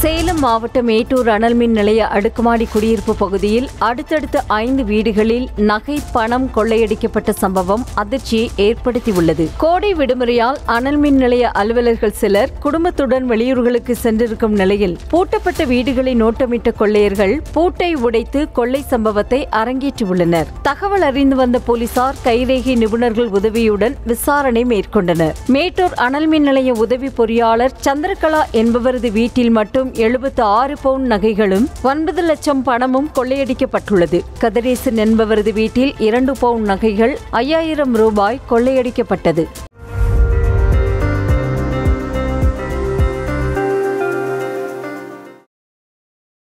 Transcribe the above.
சேலம் மாவட்டம் மேட்டூர் அனல் மின் நிலைய அடுக்குமாடி குடியிருப்பு பகுதியில் அடுத்தடுத்த ஐந்து வீடுகளில் நகை பணம் கொள்ளையடிக்கப்பட்ட சம்பவம் அதிர்ச்சியை ஏற்படுத்தியுள்ளது கோடை விடுமுறையால் அனல் மின் நிலைய அலுவலர்கள் சிலர் குடும்பத்துடன் வெளியூர்களுக்கு சென்றிருக்கும் நிலையில் பூட்டப்பட்ட வீடுகளை நோட்டமிட்ட கொள்ளையர்கள் பூட்டை உடைத்து கொள்ளை சம்பவத்தை அரங்கேற்றியுள்ளனர் தகவல் அறிந்து வந்த போலீசார் கைரேகை நிபுணர்கள் உதவியுடன் விசாரணை மேற்கொண்டனர் மேட்டூர் அனல் மின் நிலைய உதவி பொறியாளர் சந்திரகலா என்பவரது வீட்டில் மட்டும் எழுபத்து ஆறு பவுண்ட் நகைகளும் ஒன்பது லட்சம் பணமும் கொள்ளையடிக்கப்பட்டுள்ளது கதிரேசன் என்பவரது வீட்டில் இரண்டு பவுண்ட் நகைகள் ஐயாயிரம் ரூபாய் கொள்ளையடிக்கப்பட்டது